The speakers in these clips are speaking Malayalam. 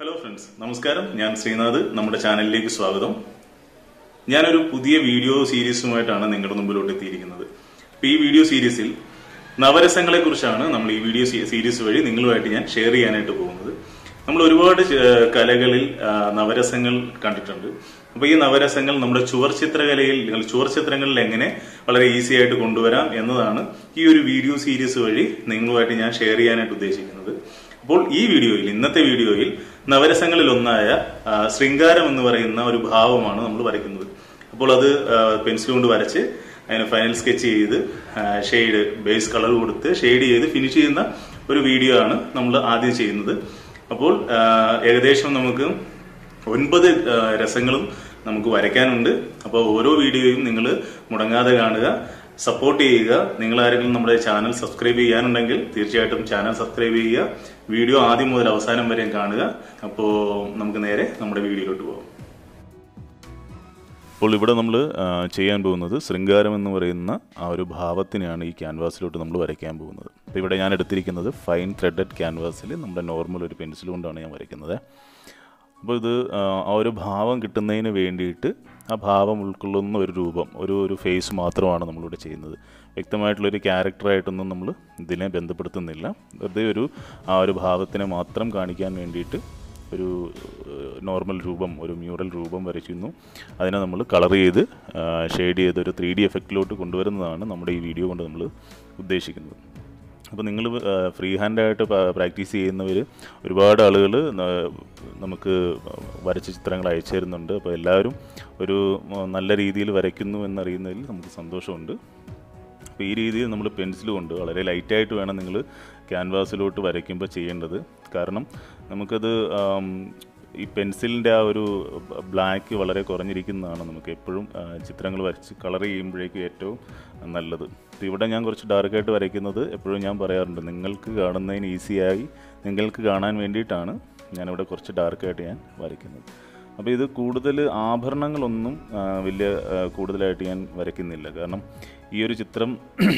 ഹലോ ഫ്രണ്ട്സ് നമസ്കാരം ഞാൻ ശ്രീനാഥ് നമ്മുടെ ചാനലിലേക്ക് സ്വാഗതം ഞാനൊരു പുതിയ വീഡിയോ സീരീസുമായിട്ടാണ് നിങ്ങളുടെ മുമ്പിലോട്ട് എത്തിയിരിക്കുന്നത് അപ്പൊ ഈ വീഡിയോ സീരീസിൽ നവരസങ്ങളെ കുറിച്ചാണ് നമ്മൾ ഈ വീഡിയോ സീ- സീരീസ് വഴി നിങ്ങളുമായിട്ട് ഞാൻ ഷെയർ ചെയ്യാനായിട്ട് പോകുന്നത് നമ്മൾ ഒരുപാട് ച- കലകളിൽ ആ, നവരസങ്ങൾ കണ്ടിട്ടുണ്ട് അപ്പൊ ഈ നവരസങ്ങൾ നമ്മുടെ ചുവർ ചിത്രകലയിൽ അല്ലെങ്കിൽ ചുവർ ചിത്രങ്ങളിൽ എങ്ങനെ വളരെ ഈസി ആയിട്ട് കൊണ്ടുവരാം എന്നതാണ് ഈ ഒരു വീഡിയോ സീരീസ് വഴി നിങ്ങളുമായിട്ട് ഞാൻ ഷെയർ ചെയ്യാനായിട്ട് ഉദ്ദേശിക്കുന്നത് അപ്പോൾ ഈ വീഡിയോയിൽ ഇന്നത്തെ വീഡിയോയിൽ നവരസങ്ങളിൽ ഒന്നായ ആ, ശൃംഗാരം എന്ന് പറയുന്ന ഒരു ഭാവമാണ് നമ്മൾ വരയ്ക്കുന്നത് അപ്പോൾ അത് പെൻസിൽ കൊണ്ട് വരച്ച് അതിന് ഫൈനൽ സ്കെച്ച് ചെയ്ത് ഷെയ്ഡ് ബേസ് കളർ കൊടുത്ത് ഷെയ്ഡ് ചെയ്ത് ഫിനിഷ് ചെയ്യുന്ന ഒരു വീഡിയോ ആണ് നമ്മൾ ആദ്യം ചെയ്യുന്നത് അപ്പോൾ ആ, ഏകദേശം നമുക്ക് ഒൻപത് ആ, രസങ്ങളും നമുക്ക് വരയ്ക്കാനുണ്ട് അപ്പോൾ ഓരോ വീഡിയോയും നിങ്ങൾ മുടങ്ങാതെ കാണുക സപ്പോർട്ട് ചെയ്യുക നിങ്ങൾ ആരെങ്കിലും നമ്മുടെ ചാനൽ സബ്സ്ക്രൈബ് ചെയ്യാനുണ്ടെങ്കിൽ തീർച്ചയായിട്ടും ചാനൽ സബ്സ്ക്രൈബ് ചെയ്യുക വീഡിയോ ആദ്യം മുതൽ അവസാനം വരെയും കാണുക അപ്പോൾ നമുക്ക് നേരെ നമ്മുടെ വീഡിയോയിലോട്ട് പോകാം അപ്പോൾ ഇവിടെ നമ്മൾ ചെയ്യാൻ പോകുന്നത് ശൃംഗാരം എന്ന് പറയുന്ന ആ ഒരു ഭാവത്തിനെയാണ് ഈ ക്യാൻവാസിലോട്ട് നമ്മൾ വരയ്ക്കാൻ പോകുന്നത് അപ്പോൾ ഇവിടെ ഞാൻ എടുത്തിരിക്കുന്നത് ഫൈൻ ത്രെഡഡ് ക്യാൻവാസിൽ നമ്മുടെ നോർമൽ ഒരു പെൻസിൽ കൊണ്ടാണ് ഞാൻ വരയ്ക്കുന്നത് അപ്പോൾ ഇത് ആ, ആ ഒരു ഭാവം കിട്ടുന്നതിന് വേണ്ടിയിട്ട് ആ ഭാവം ഉൾക്കൊള്ളുന്ന ഒരു രൂപം ഒരു ഒരു ഫേസ് മാത്രമാണ് നമ്മളിവിടെ ചെയ്യുന്നത് വ്യക്തമായിട്ടുള്ളൊരു ക്യാരക്ടറായിട്ടൊന്നും നമ്മൾ ഇതിനെ ബന്ധപ്പെടുത്തുന്നില്ല വെറുതെ ഒരു ആ ഒരു ഭാവത്തിനെ മാത്രം കാണിക്കാൻ വേണ്ടിയിട്ട് ഒരു നോർമൽ രൂപം ഒരു മ്യൂറൽ രൂപം വരയ്ക്കുന്നു അതിനെ നമ്മൾ കളർ ചെയ്ത് ഷെയ്ഡ് ചെയ്ത് ഒരു ത്രീ ഡി എഫക്റ്റിലോട്ട് കൊണ്ടുവരുന്നതാണ് നമ്മുടെ ഈ വീഡിയോ കൊണ്ട് നമ്മൾ ഉദ്ദേശിക്കുന്നത് അപ്പോൾ നിങ്ങൾ ഫ്രീ ഹാൻഡായിട്ട് പ്രാക്ടീസ് ചെയ്യുന്നവർ ഒരുപാട് ആളുകൾ നമുക്ക് വരച്ച ചിത്രങ്ങൾ അയച്ചു തരുന്നുണ്ട് അപ്പോൾ എല്ലാവരും ഒരു ആ, നല്ല രീതിയിൽ വരയ്ക്കുന്നു എന്നറിയുന്നതിൽ നമുക്ക് സന്തോഷമുണ്ട് അപ്പോൾ ഈ രീതിയിൽ നമ്മൾ പെൻസിൽ കൊണ്ട് വളരെ ലൈറ്റായിട്ട് വേണം നിങ്ങൾ ക്യാൻവാസിലോട്ട് വരയ്ക്കുമ്പോൾ ചെയ്യേണ്ടത് കാരണം നമുക്കത് ആം, ഈ പെൻസിലിൻ്റെ ആ ഒരു ബ്ലാക്ക് വളരെ കുറഞ്ഞിരിക്കുന്നതാണ് നമുക്ക് എപ്പോഴും ആ, ചിത്രങ്ങൾ വരച്ച് കളർ ചെയ്യുമ്പോഴേക്കും ഏറ്റവും നല്ലത് അപ്പോൾ ഇവിടെ ഞാൻ കുറച്ച് ഡാർക്കായിട്ട് വരയ്ക്കുന്നത് എപ്പോഴും ഞാൻ പറയാറുണ്ട് നിങ്ങൾക്ക് കാണുന്നതിന് ഈസിയായി നിങ്ങൾക്ക് കാണാൻ വേണ്ടിയിട്ടാണ് ഞാനിവിടെ കുറച്ച് ഡാർക്കായിട്ട് ഞാൻ വരയ്ക്കുന്നത് അപ്പോൾ ഇത് കൂടുതൽ ആഭരണങ്ങളൊന്നും ആ, വലിയ ആ, കൂടുതലായിട്ട് ഞാൻ വരയ്ക്കുന്നില്ല കാരണം ഈ ഒരു ചിത്രം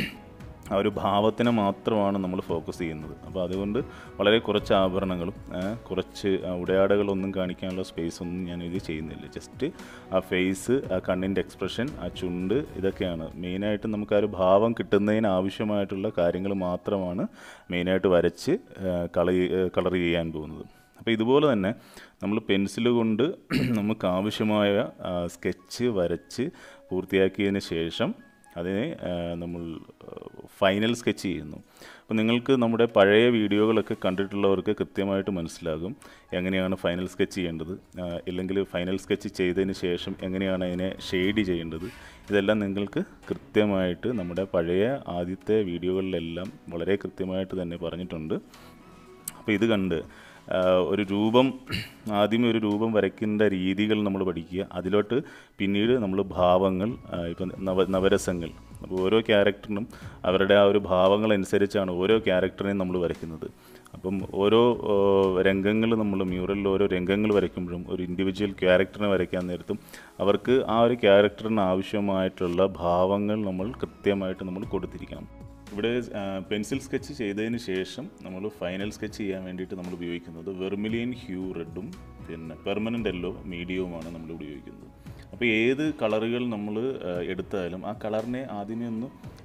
ആ ഒരു ഭാവത്തിനെ മാത്രമാണ് നമ്മൾ ഫോക്കസ് ചെയ്യുന്നത് അപ്പോൾ അതുകൊണ്ട് വളരെ കുറച്ച് ആഭരണങ്ങളും ആ, കുറച്ച് ആ, ഉടയാടകളൊന്നും കാണിക്കാനുള്ള സ്പേസ് ഒന്നും ഞാൻ ഇത് ചെയ്യുന്നില്ല ജസ്റ്റ് ആ ഫേസ് ആ കണ്ണിൻ്റെ എക്സ്പ്രഷൻ ആ ചുണ്ട് ഇതൊക്കെയാണ് മെയിനായിട്ട് നമുക്ക് ആ ഒരു ഭാവം കിട്ടുന്നതിന് ആവശ്യമായിട്ടുള്ള കാര്യങ്ങൾ മാത്രമാണ് മെയിനായിട്ട് വരച്ച് കളർ കളർ ചെയ്യാൻ പോകുന്നത് അപ്പോൾ ഇതുപോലെ തന്നെ നമ്മൾ പെൻസിൽ കൊണ്ട് നമുക്ക് ആവശ്യമായ സ്കെച്ച് വരച്ച് പൂർത്തിയാക്കിയതിന് ശേഷം അതിനെ ആ, നമ്മൾ ഫൈനൽ സ്കെച്ച് ചെയ്യുന്നു അപ്പോൾ നിങ്ങൾക്ക് നമ്മുടെ പഴയ വീഡിയോകളൊക്കെ കണ്ടിട്ടുള്ളവർക്ക് കൃത്യമായിട്ട് മനസ്സിലാകും എങ്ങനെയാണ് ഫൈനൽ സ്കെച്ച് ചെയ്യേണ്ടത് ആ, ഇല്ലെങ്കിൽ ഫൈനൽ സ്കെച്ച് ചെയ്തതിന് ശേഷം എങ്ങനെയാണ് അതിനെ ഷെയ്ഡ് ചെയ്യേണ്ടത് ഇതെല്ലാം നിങ്ങൾക്ക് കൃത്യമായിട്ട് നമ്മുടെ പഴയ ആദ്യത്തെ വീഡിയോകളിലെല്ലാം വളരെ കൃത്യമായിട്ട് തന്നെ പറഞ്ഞിട്ടുണ്ട് അപ്പോൾ ഇത് കണ്ട് ആ, ഒരു രൂപം ആദ്യമേ ഒരു രൂപം വരയ്ക്കേണ്ട രീതികൾ നമ്മൾ പഠിക്കുക അതിലോട്ട് പിന്നീട് നമ്മൾ ഭാവങ്ങൾ ആ, ഇപ്പം നവ നവരസങ്ങൾ അപ്പോൾ ഓരോ ക്യാരക്ടറിനും അവരുടെ ആ ഒരു ഭാവങ്ങൾ അനുസരിച്ചാണ് ഓരോ ക്യാരക്ടറിനെയും നമ്മൾ വരയ്ക്കുന്നത് അപ്പം ഓരോ രംഗങ്ങൾ നമ്മൾ മ്യൂറലിൽ ഓരോ രംഗങ്ങൾ വരയ്ക്കുമ്പോഴും ഒരു ഇൻഡിവിജ്വൽ ക്യാരക്ടറിനെ വരയ്ക്കാൻ നേരത്തും അവർക്ക് ആ ഒരു ക്യാരക്ടറിന് ആവശ്യമായിട്ടുള്ള ഭാവങ്ങൾ നമ്മൾ കൃത്യമായിട്ട് നമ്മൾ കൊടുത്തിരിക്കണം ഇവിടെ പെൻസിൽ സ്കെച്ച് ചെയ്തതിന് ശേഷം നമ്മൾ ഫൈനൽ സ്കെച്ച് ചെയ്യാൻ വേണ്ടിയിട്ട് നമ്മൾ ഉപയോഗിക്കുന്നത് വെർമിലിയൻ ഹ്യൂ റെഡും പിന്നെ പെർമനൻ്റ് യെല്ലോ മീഡിയവുമാണ് നമ്മൾ ഉപയോഗിക്കുന്നത് അപ്പോൾ ഏത് കളറുകൾ നമ്മൾ എടുത്താലും ആ കളറിനെ ആദ്യമേ ഒന്ന്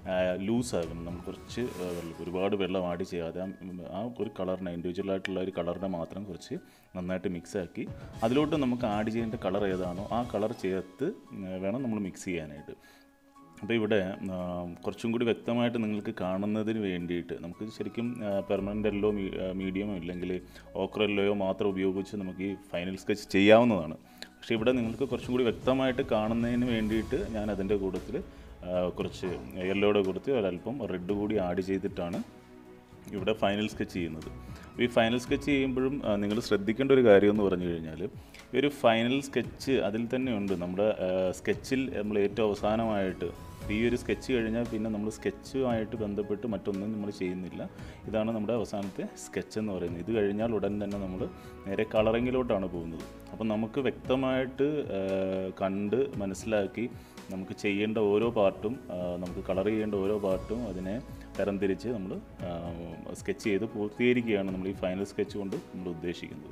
ലൂസാകണം നമ്മൾ കുറച്ച് ആ, വെള്ളം ഒരുപാട് വെള്ളം ആഡ് ചെയ്യാതെ ആ, ഉം, ആ ഒരു കളറിനെ ഇൻഡിവിജ്വൽ ആയിട്ടുള്ള ഒരു കളറിനെ മാത്രം കുറച്ച് നന്നായിട്ട് മിക്സ് ആക്കി അതിലോട്ട് നമുക്ക് ആഡ് ചെയ്യേണ്ട കളർ ഏതാണോ ആ കളർ ചേർത്ത് ഉം, വേണം നമ്മൾ മിക്സ് ചെയ്യാനായിട്ട് അപ്പോൾ ഇവിടെ ആ, കുറച്ചും കൂടി വ്യക്തമായിട്ട് നിങ്ങൾക്ക് കാണുന്നതിന് വേണ്ടിയിട്ട് നമുക്ക് ശരിക്കും പെർമനൻ്റ് എല്ലോ മീഡിയമോ ഇല്ലെങ്കിൽ ഓക്രല്ലോയോ മാത്രം ഉപയോഗിച്ച് നമുക്ക് ഈ ഫൈനൽ സ്കെച്ച് ചെയ്യാവുന്നതാണ് പക്ഷേ ഇവിടെ നിങ്ങൾക്ക് കുറച്ചും കൂടി വ്യക്തമായിട്ട് കാണുന്നതിന് വേണ്ടിയിട്ട് ഞാൻ അതിൻ്റെ കൂട്ടത്തിൽ ആ, കുറച്ച് യെല്ലോയുടെ കൂട്ടത്തിൽ ഒരല്പം റെഡ് കൂടി ആഡ് ചെയ്തിട്ടാണ് ഇവിടെ ഫൈനൽ സ്കെച്ച് ചെയ്യുന്നത് അപ്പോൾ ഈ ഫൈനൽ സ്കെച്ച് ചെയ്യുമ്പോഴും നിങ്ങൾ ശ്രദ്ധിക്കേണ്ട ഒരു കാര്യം എന്ന് പറഞ്ഞു കഴിഞ്ഞാൽ ഈ ഒരു ഫൈനൽ സ്കെച്ച് അതിൽ തന്നെയുണ്ട് നമ്മുടെ സ്കെച്ചിൽ നമ്മൾ ഏറ്റവും അവസാനമായിട്ട് ഈ ഒരു സ്കെച്ച് കഴിഞ്ഞാൽ പിന്നെ നമ്മൾ സ്കെച്ചുമായിട്ട് ബന്ധപ്പെട്ട് മറ്റൊന്നും നമ്മൾ ചെയ്യുന്നില്ല ഇതാണ് നമ്മുടെ അവസാനത്തെ സ്കെച്ച് എന്ന് പറയുന്നത് ഇത് കഴിഞ്ഞാൽ ഉടൻ തന്നെ നമ്മൾ നേരെ കളറിങ്ങിലോട്ടാണ് പോകുന്നത് അപ്പം നമുക്ക് വ്യക്തമായിട്ട് ആ, കണ്ട് മനസ്സിലാക്കി നമുക്ക് ചെയ്യേണ്ട ഓരോ പാർട്ടും ആ, നമുക്ക് കളർ ചെയ്യേണ്ട ഓരോ പാർട്ടും അതിനെ തരംതിരിച്ച് നമ്മൾ സ്കെച്ച് ചെയ്ത് പൂർത്തീകരിക്കുകയാണ് നമ്മൾ ഈ ഫൈനൽ സ്കെച്ച് കൊണ്ട് നമ്മൾ ഉദ്ദേശിക്കുന്നത്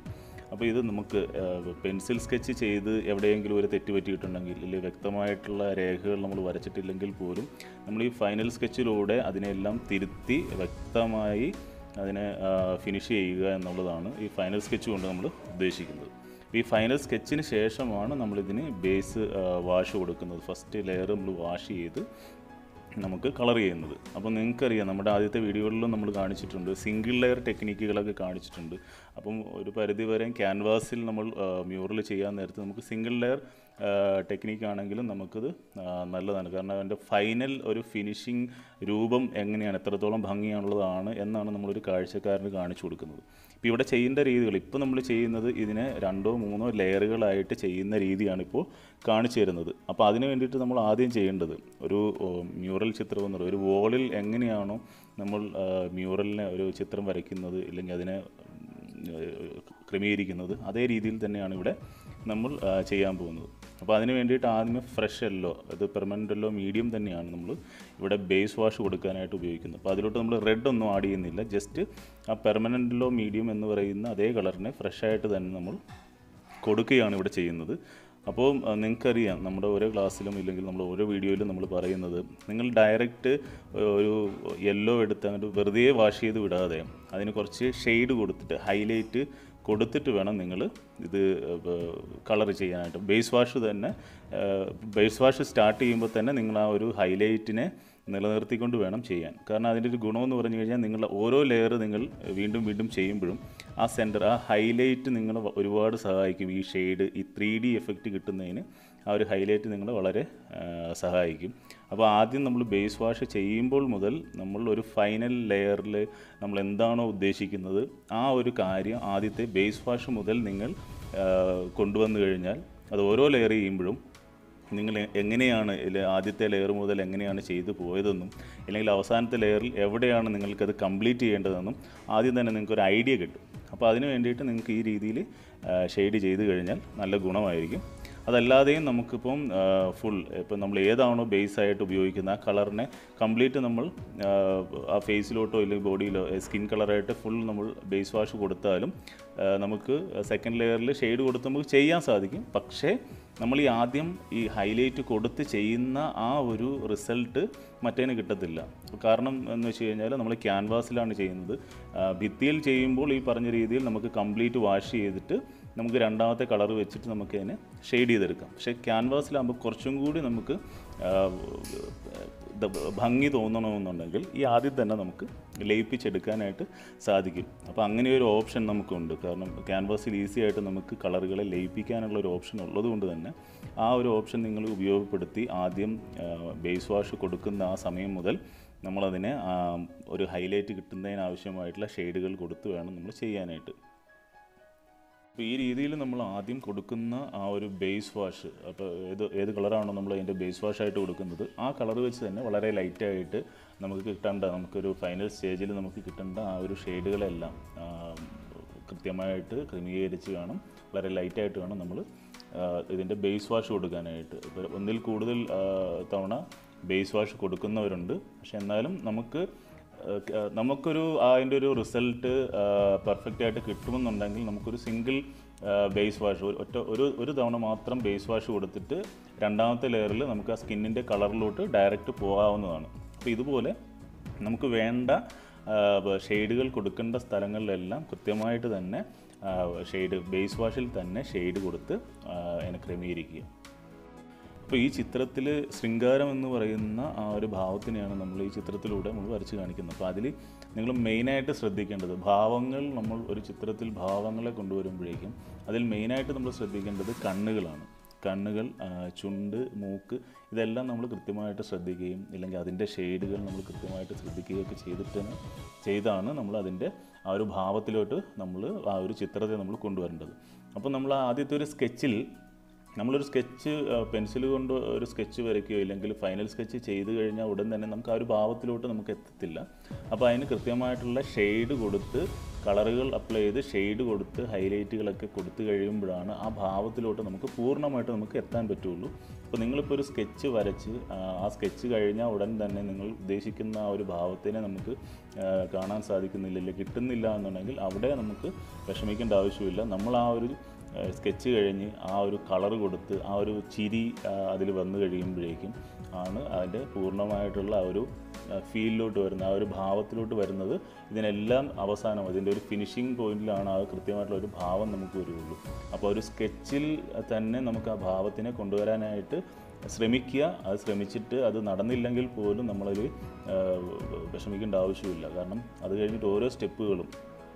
അപ്പോൾ ഇത് നമുക്ക് പെൻസിൽ സ്കെച്ച് ചെയ്ത് എവിടെയെങ്കിലും ഒരു തെറ്റ് പറ്റിയിട്ടുണ്ടെങ്കിൽ അല്ലെങ്കിൽ വ്യക്തമായിട്ടുള്ള രേഖകൾ നമ്മൾ വരച്ചിട്ടില്ലെങ്കിൽ പോലും നമ്മൾ ഈ ഫൈനൽ സ്കെച്ചിലൂടെ അതിനെല്ലാം തിരുത്തി വ്യക്തമായി അതിനെ ഫിനിഷ് ചെയ്യുക എന്നുള്ളതാണ് ഈ ഫൈനൽ സ്കെച്ച് കൊണ്ട് നമ്മൾ ഉദ്ദേശിക്കുന്നത് ഈ ഫൈനൽ സ്കെച്ചിന് ശേഷമാണ് നമ്മളിതിന് ബേസ് വാഷ് കൊടുക്കുന്നത് ഫസ്റ്റ് ലെയർ നമ്മൾ വാഷ് ചെയ്ത് നമുക്ക് കളർ ചെയ്യുന്നത് അപ്പോൾ നിങ്ങൾക്കറിയാം നമ്മുടെ ആദ്യത്തെ വീഡിയോകളിലും നമ്മൾ കാണിച്ചിട്ടുണ്ട് സിംഗിൾ ലെയർ ടെക്നിക്കുകളൊക്കെ കാണിച്ചിട്ടുണ്ട് അപ്പം ഒരു പരിധി വരെ ക്യാൻവാസിൽ നമ്മൾ മ്യൂറൽ ചെയ്യാൻ നേരത്ത് നമുക്ക് സിംഗിൾ ലെയർ ടെക്നിക്കാണെങ്കിലും നമുക്കത് ആ, നല്ലതാണ് കാരണം അതിൻ്റെ ഫൈനൽ ഒരു ഫിനിഷിംഗ് രൂപം എങ്ങനെയാണ് എത്രത്തോളം ഭംഗിയാണുള്ളതാണ് എന്നാണ് നമ്മളൊരു കാഴ്ചക്കാരന് കാണിച്ചു കൊടുക്കുന്നത് ഇപ്പോൾ ഇവിടെ ചെയ്യേണ്ട രീതികൾ ഇപ്പോൾ നമ്മൾ ചെയ്യുന്നത് ഇതിനെ രണ്ടോ മൂന്നോ ലെയറുകളായിട്ട് ചെയ്യുന്ന രീതിയാണ് ഇപ്പോൾ കാണിച്ചു തരുന്നത് അപ്പോൾ അതിന് വേണ്ടിയിട്ട് നമ്മൾ ആദ്യം ചെയ്യേണ്ടത് ഒരു ഓ, മ്യൂറൽ ചിത്രം എന്ന് പറയുന്നത് ഒരു വോളിൽ എങ്ങനെയാണോ നമ്മൾ ആ, മ്യൂറലിനെ ഒരു ചിത്രം വരയ്ക്കുന്നത് ഇല്ലെങ്കിൽ അതിനെ ഏഹ് ക്രമീകരിക്കുന്നത് അതേ രീതിയിൽ തന്നെയാണ് ഇവിടെ നമ്മൾ ആ, ചെയ്യാൻ പോകുന്നത് അപ്പോൾ അതിന് വേണ്ടിയിട്ട് ആദ്യമേ ഫ്രഷ് യെല്ലോ അത് പെർമനൻ്റ് യെല്ലോ മീഡിയം തന്നെയാണ് നമ്മൾ ഇവിടെ ബേസ് വാഷ് കൊടുക്കാനായിട്ട് ഉപയോഗിക്കുന്നത് അപ്പോൾ അതിലോട്ട് നമ്മൾ റെഡ് ഒന്നും ആഡ് ചെയ്യുന്നില്ല ജസ്റ്റ് ആ പെർമനൻ്റ് യെല്ലോ മീഡിയം എന്ന് പറയുന്ന അതേ കളറിനെ ഫ്രഷായിട്ട് തന്നെ നമ്മൾ കൊടുക്കുകയാണ് ഇവിടെ ചെയ്യുന്നത് അപ്പോൾ അഹ് നിങ്ങൾക്കറിയാം നമ്മുടെ ഓരോ ക്ലാസ്സിലും ഇല്ലെങ്കിൽ നമ്മൾ ഓരോ വീഡിയോയിലും നമ്മൾ പറയുന്നത് നിങ്ങൾ ഡയറക്റ്റ് ഒരു യെല്ലോ എടുത്ത് അങ്ങോട്ട് വെറുതെ വാഷ് ചെയ്ത് വിടാതെ അതിന് കുറച്ച് ഷെയ്ഡ് കൊടുത്തിട്ട് ഹൈലൈറ്റ് കൊടുത്തിട്ട് വേണം നിങ്ങൾ ഇത് കളർ ചെയ്യാനായിട്ട് ബേസ് വാഷ് തന്നെ ബേസ് വാഷ് സ്റ്റാർട്ട് ചെയ്യുമ്പോൾ തന്നെ നിങ്ങൾ ആ ഒരു ഹൈലൈറ്റിനെ നിലനിർത്തിക്കൊണ്ട് വേണം ചെയ്യാൻ കാരണം അതിൻ്റെ ഒരു ഗുണമെന്ന് പറഞ്ഞു കഴിഞ്ഞാൽ നിങ്ങൾ ഓരോ ലെയർ നിങ്ങൾ വീണ്ടും വീണ്ടും ചെയ്യുമ്പോഴും ആ സെൻറ്റർ ആ ഹൈലൈറ്റ് നിങ്ങളെ വ- ഒരുപാട് സഹായിക്കും ഈ ഷെയ്ഡ് ഈ ത്രീ ഡി എഫക്റ്റ് കിട്ടുന്നതിന് ആ ഒരു ഹൈലൈറ്റ് നിങ്ങളെ വളരെ ആ, സഹായിക്കും അപ്പോൾ ആദ്യം നമ്മൾ ബേസ് വാഷ് ചെയ്യുമ്പോൾ മുതൽ നമ്മൾ ഒരു ഫൈനൽ ലെയറിൽ നമ്മൾ എന്താണോ ഉദ്ദേശിക്കുന്നത് ആ ഒരു കാര്യം ആദ്യത്തെ ബേസ് വാഷ് മുതൽ നിങ്ങൾ ആ, കൊണ്ടുവന്നു കഴിഞ്ഞാൽ അത് ഓരോ ലെയർ ചെയ്യുമ്പോഴും നിങ്ങൾ എ- എങ്ങനെയാണ് ഇതിൽ ആദ്യത്തെ ലെയർ മുതൽ എങ്ങനെയാണ് ചെയ്തു പോയതെന്നും അല്ലെങ്കിൽ അവസാനത്തെ ലെയറിൽ എവിടെയാണ് നിങ്ങൾക്കത് കംപ്ലീറ്റ് ചെയ്യേണ്ടതെന്നും ആദ്യം തന്നെ നിങ്ങൾക്ക് ഒരു ഐഡിയ കിട്ടും അപ്പോൾ അതിന് വേണ്ടിയിട്ട് നിങ്ങൾക്ക് ഈ രീതിയിൽ ഷെയ്ഡ് ചെയ്ത് കഴിഞ്ഞാൽ നല്ല ഗുണമായിരിക്കും അതല്ലാതെയും നമുക്കിപ്പം ഫുൾ ഇപ്പം നമ്മൾ ഏതാണോ ബേസ് ആയിട്ട് ഉപയോഗിക്കുന്ന ആ കളറിനെ കംപ്ലീറ്റ് നമ്മൾ ആ, ആ ഫേസിലോട്ടോ അല്ലെങ്കിൽ ബോഡിയിലോ സ്കിൻ കളറായിട്ട് ഫുൾ നമ്മൾ ബേസ് വാഷ് കൊടുത്താലും ആ, നമുക്ക് സെക്കൻഡ് ലെയറിൽ ഷെയ്ഡ് കൊടുത്ത് നമുക്ക് ചെയ്യാൻ സാധിക്കും പക്ഷേ നമ്മൾ ഈ ആദ്യം ഈ ഹൈലൈറ്റ് കൊടുത്ത് ചെയ്യുന്ന ആ ഒരു റിസൾട്ട് മറ്റേന് കിട്ടത്തില്ല കാരണം എന്ന് വെച്ച് കഴിഞ്ഞാൽ നമ്മൾ ക്യാൻവാസിലാണ് ചെയ്യുന്നത് ആ, ഭിത്തിയിൽ ചെയ്യുമ്പോൾ ഈ പറഞ്ഞ രീതിയിൽ നമുക്ക് കംപ്ലീറ്റ് വാഷ് ചെയ്തിട്ട് നമുക്ക് രണ്ടാമത്തെ കളർ വെച്ചിട്ട് നമുക്ക് അതിനെ ഷെയ്ഡ് ചെയ്തെടുക്കാം പക്ഷേ ക്യാൻവാസിലാകുമ്പോൾ കുറച്ചും കൂടി നമുക്ക് ആ, ദ- ഭംഗി തോന്നണമെന്നുണ്ടെങ്കിൽ ഈ ആദ്യം തന്നെ നമുക്ക് ലയിപ്പിച്ചെടുക്കാനായിട്ട് സാധിക്കും അപ്പോൾ അങ്ങനെ ഒരു ഓപ്ഷൻ നമുക്കുണ്ട് കാരണം ക്യാൻവാസിൽ ഈസി ആയിട്ട് നമുക്ക് കളറുകളെ ലയിപ്പിക്കാനുള്ള ഒരു ഓപ്ഷൻ ഉള്ളത് കൊണ്ട് തന്നെ ആ ഒരു ഓപ്ഷൻ നിങ്ങൾ ഉപയോഗപ്പെടുത്തി ആദ്യം ബേസ് വാഷ് കൊടുക്കുന്ന ആ സമയം മുതൽ നമ്മളതിനെ ആ, ഒരു ഹൈലൈറ്റ് കിട്ടുന്നതിന് ആവശ്യമായിട്ടുള്ള ഷെയ്ഡുകൾ കൊടുത്ത് വേണം നമ്മൾ ചെയ്യാനായിട്ട് അപ്പോൾ ഈ രീതിയിൽ നമ്മൾ ആദ്യം കൊടുക്കുന്ന ആ ഒരു ബേസ് വാഷ് അപ്പോൾ ഏത് ഏത് കളറാണോ നമ്മൾ അതിൻ്റെ ബേസ് വാഷ് ആയിട്ട് കൊടുക്കുന്നത് ആ കളർ വെച്ച് തന്നെ വളരെ ലൈറ്റായിട്ട് നമുക്ക് കിട്ടേണ്ട നമുക്കൊരു ഫൈനൽ സ്റ്റേജിൽ നമുക്ക് കിട്ടേണ്ട ആ ഒരു ഷെയ്ഡുകളെല്ലാം ആ, കൃത്യമായിട്ട് ക്രമീകരിച്ച് വേണം വളരെ ലൈറ്റായിട്ട് വേണം നമ്മൾ ഇതിൻ്റെ ബേസ് വാഷ് കൊടുക്കാനായിട്ട് ഇപ്പോൾ ഒന്നിൽ കൂടുതൽ ആ, തവണ ബേസ് വാഷ് കൊടുക്കുന്നവരുണ്ട് പക്ഷെ എന്നാലും നമുക്ക് ഏഹ് നമുക്കൊരു അതിൻ്റെ ഒരു റിസൾട്ട് പെർഫെക്റ്റ് ആയിട്ട് കിട്ടുമെന്നുണ്ടെങ്കിൽ നമുക്കൊരു സിംഗിൾ ബേസ് വാഷ് ഒറ്റ ഒരു ഒരു തവണ മാത്രം ബേസ് വാഷ് കൊടുത്തിട്ട് രണ്ടാമത്തെ ലെയറിൽ നമുക്ക് ആ സ്കിന്നിൻ്റെ കളറിലോട്ട് ഡയറക്റ്റ് പോകാവുന്നതാണ് അപ്പോൾ ഇതുപോലെ നമുക്ക് വേണ്ട ഷെയ്ഡുകൾ കൊടുക്കേണ്ട സ്ഥലങ്ങളിലെല്ലാം കൃത്യമായിട്ട് തന്നെ ഷെയ്ഡ് ബേസ് വാഷിൽ തന്നെ ഷെയ്ഡ് കൊടുത്ത് ആ, അതിനെ ക്രമീകരിക്കുക അപ്പോൾ ഈ ചിത്രത്തിൽ ശൃംഗാരം എന്ന് പറയുന്ന ആ ഒരു ഭാവത്തിനെയാണ് നമ്മൾ ഈ ചിത്രത്തിലൂടെ നമ്മൾ വരച്ച് കാണിക്കുന്നത് അപ്പോൾ അതിൽ നിങ്ങൾ മെയിനായിട്ട് ശ്രദ്ധിക്കേണ്ടത് ഭാവങ്ങൾ നമ്മൾ ഒരു ചിത്രത്തിൽ ഭാവങ്ങളെ കൊണ്ടുവരുമ്പോഴേക്കും അതിൽ മെയിനായിട്ട് നമ്മൾ ശ്രദ്ധിക്കേണ്ടത് കണ്ണുകളാണ് കണ്ണുകൾ ആ, ചുണ്ട് മൂക്ക് ഇതെല്ലാം നമ്മൾ കൃത്യമായിട്ട് ശ്രദ്ധിക്കുകയും ഇല്ലെങ്കിൽ അതിൻ്റെ ഷെയ്ഡുകൾ നമ്മൾ കൃത്യമായിട്ട് ശ്രദ്ധിക്കുകയൊക്കെ ചെയ്തിട്ട് ചെയ്താണ് നമ്മൾ അതിൻ്റെ ആ ഒരു ഭാവത്തിലോട്ട് നമ്മൾ ആ ഒരു ചിത്രത്തെ നമ്മൾ കൊണ്ടുവരേണ്ടത് അപ്പോൾ നമ്മൾ ആദ്യത്തെ ഒരു സ്കെച്ചിൽ നമ്മളൊരു സ്കെച്ച് പെൻസിൽ കൊണ്ട് ഒരു സ്കെച്ച് വരയ്ക്കുകയോ ഇല്ലെങ്കിൽ ഫൈനൽ സ്കെച്ച് ചെയ്ത് കഴിഞ്ഞാൽ ഉടൻ തന്നെ നമുക്ക് ആ ഒരു ഭാവത്തിലോട്ട് നമുക്ക് എത്തത്തില്ല അപ്പോൾ അതിന് കൃത്യമായിട്ടുള്ള ഷെയ്ഡ് കൊടുത്ത് കളറുകൾ അപ്ലൈ ചെയ്ത് ഷെയ്ഡ് കൊടുത്ത് ഹൈലൈറ്റുകളൊക്കെ കൊടുത്തു കഴിയുമ്പോഴാണ് ആ ഭാവത്തിലോട്ട് നമുക്ക് പൂർണ്ണമായിട്ട് നമുക്ക് എത്താൻ പറ്റുള്ളൂ അപ്പോൾ നിങ്ങളിപ്പോൾ ഒരു സ്കെച്ച് വരച്ച് ആ, ആ സ്കെച്ച് കഴിഞ്ഞാൽ ഉടൻ തന്നെ നിങ്ങൾ ഉദ്ദേശിക്കുന്ന ആ ഒരു ഭാവത്തിനെ നമുക്ക് ആ, കാണാൻ സാധിക്കുന്നില്ല ഇല്ല കിട്ടുന്നില്ല എന്നുണ്ടെങ്കിൽ അവിടെ നമുക്ക് വിഷമിക്കേണ്ട ആവശ്യമില്ല നമ്മൾ ആ ഒരു സ്കെച്ച് കഴിഞ്ഞ് ആ ഒരു കളർ കൊടുത്ത് ആ ഒരു ചിരി അതിൽ വന്നു കഴിയുമ്പോഴേക്കും ആണ് അതിൻ്റെ പൂർണ്ണമായിട്ടുള്ള ആ ഒരു ഫീലിലോട്ട് വരുന്ന ആ ഒരു ഭാവത്തിലോട്ട് വരുന്നത് ഇതിനെല്ലാം അവസാനം അതിൻ്റെ ഒരു ഫിനിഷിംഗ് പോയിന്റിലാണ് ആ കൃത്യമായിട്ടുള്ള ഒരു ഭാവം നമുക്ക് വരുള്ളൂ അപ്പോൾ ഒരു സ്കെച്ചിൽ തന്നെ നമുക്ക് ആ ഭാവത്തിനെ കൊണ്ടുവരാനായിട്ട് ശ്രമിക്കുക അത് ശ്രമിച്ചിട്ട് അത് നടന്നില്ലെങ്കിൽ പോലും നമ്മളതിൽ വിഷമിക്കേണ്ട ആവശ്യമില്ല കാരണം അത് കഴിഞ്ഞിട്ട് ഓരോ സ്റ്റെപ്പുകളും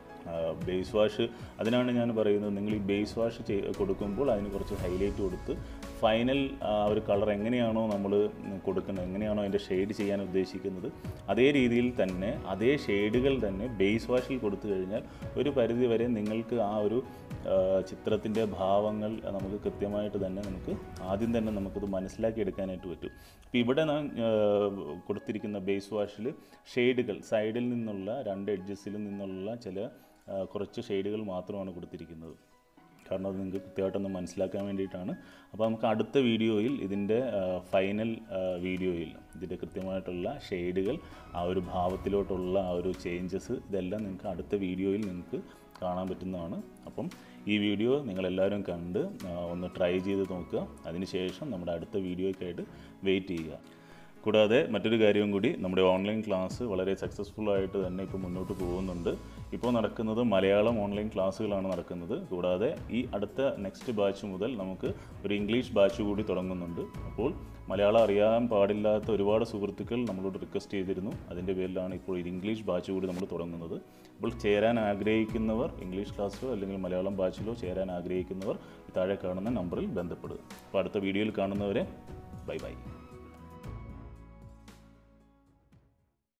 ബേസ് വാഷ് അതിനാണ് ഞാൻ പറയുന്നത് നിങ്ങൾ ഈ ബേസ് വാഷ് ചെയ് കൊടുക്കുമ്പോൾ അതിന് കുറച്ച് ഹൈലൈറ്റ് കൊടുത്ത് ഫൈനൽ ആ ഒരു കളർ എങ്ങനെയാണോ നമ്മൾ കൊടുക്കുന്നത് എങ്ങനെയാണോ അതിൻ്റെ ഷെയ്ഡ് ചെയ്യാൻ ഉദ്ദേശിക്കുന്നത് അതേ രീതിയിൽ തന്നെ അതേ ഷെയ്ഡുകൾ തന്നെ ബേസ് വാഷിൽ കൊടുത്തു കഴിഞ്ഞാൽ ഒരു പരിധി വരെ നിങ്ങൾക്ക് ആ ഒരു ചിത്രത്തിൻ്റെ ഭാവങ്ങൾ നമുക്ക് കൃത്യമായിട്ട് തന്നെ നമുക്ക് ആദ്യം തന്നെ നമുക്കത് മനസ്സിലാക്കി എടുക്കാനായിട്ട് പറ്റും ഇപ്പോൾ ഇവിടെ ഞാൻ ആ, കൊടുത്തിരിക്കുന്ന ബേസ് വാഷിൽ ഷെയ്ഡുകൾ സൈഡിൽ നിന്നുള്ള രണ്ട് എഡ്ജസിൽ നിന്നുള്ള ചില ആ, കുറച്ച് ഷെയ്ഡുകൾ മാത്രമാണ് കൊടുത്തിരിക്കുന്നത് കാരണം അത് നിങ്ങൾക്ക് കൃത്യമായിട്ടൊന്ന് മനസ്സിലാക്കാൻ വേണ്ടിയിട്ടാണ് അപ്പോൾ നമുക്ക് അടുത്ത വീഡിയോയിൽ ഇതിൻ്റെ ഫൈനൽ വീഡിയോയിൽ ഇതിൻ്റെ കൃത്യമായിട്ടുള്ള ഷെയ്ഡുകൾ ആ ഒരു ഭാവത്തിലോട്ടുള്ള ആ ഒരു ചേഞ്ചസ് ഇതെല്ലാം നിങ്ങൾക്ക് അടുത്ത വീഡിയോയിൽ നിങ്ങൾക്ക് കാണാൻ പറ്റുന്നതാണ് അപ്പം ഈ വീഡിയോ നിങ്ങളെല്ലാവരും കണ്ട് ആ, ഒന്ന് ട്രൈ ചെയ്ത് നോക്കുക അതിനുശേഷം നമ്മുടെ അടുത്ത വീഡിയോയ്ക്കായിട്ട് വെയിറ്റ് ചെയ്യുക കൂടാതെ മറ്റൊരു കാര്യവും കൂടി നമ്മുടെ ഓൺലൈൻ ക്ലാസ് വളരെ സക്സസ്ഫുൾ ആയിട്ട് തന്നെ ഇപ്പോൾ മുന്നോട്ട് പോകുന്നുണ്ട് ഇപ്പോൾ നടക്കുന്നത് മലയാളം ഓൺലൈൻ ക്ലാസ്സുകളാണ് നടക്കുന്നത് കൂടാതെ ഈ അടുത്ത നെക്സ്റ്റ് ബാച്ച് മുതൽ നമുക്ക് ഒരു ഇംഗ്ലീഷ് ബാച്ച് കൂടി തുടങ്ങുന്നുണ്ട് അപ്പോൾ മലയാളം അറിയാൻ പാടില്ലാത്ത ഒരുപാട് സുഹൃത്തുക്കൾ നമ്മളോട് റിക്വസ്റ്റ് ചെയ്തിരുന്നു അതിൻ്റെ പേരിലാണ് ഇപ്പോൾ ഒരു ഇംഗ്ലീഷ് ബാച്ച് കൂടി നമ്മൾ തുടങ്ങുന്നത് അപ്പോൾ ചേരാൻ ആഗ്രഹിക്കുന്നവർ ഇംഗ്ലീഷ് ക്ലാസ്സിലോ അല്ലെങ്കിൽ മലയാളം ബാച്ചിലോ ചേരാൻ ആഗ്രഹിക്കുന്നവർ ഈ താഴെ കാണുന്ന നമ്പറിൽ ബന്ധപ്പെടുക അപ്പോൾ അടുത്ത വീഡിയോയിൽ കാണുന്നവരെ ബൈ ബൈ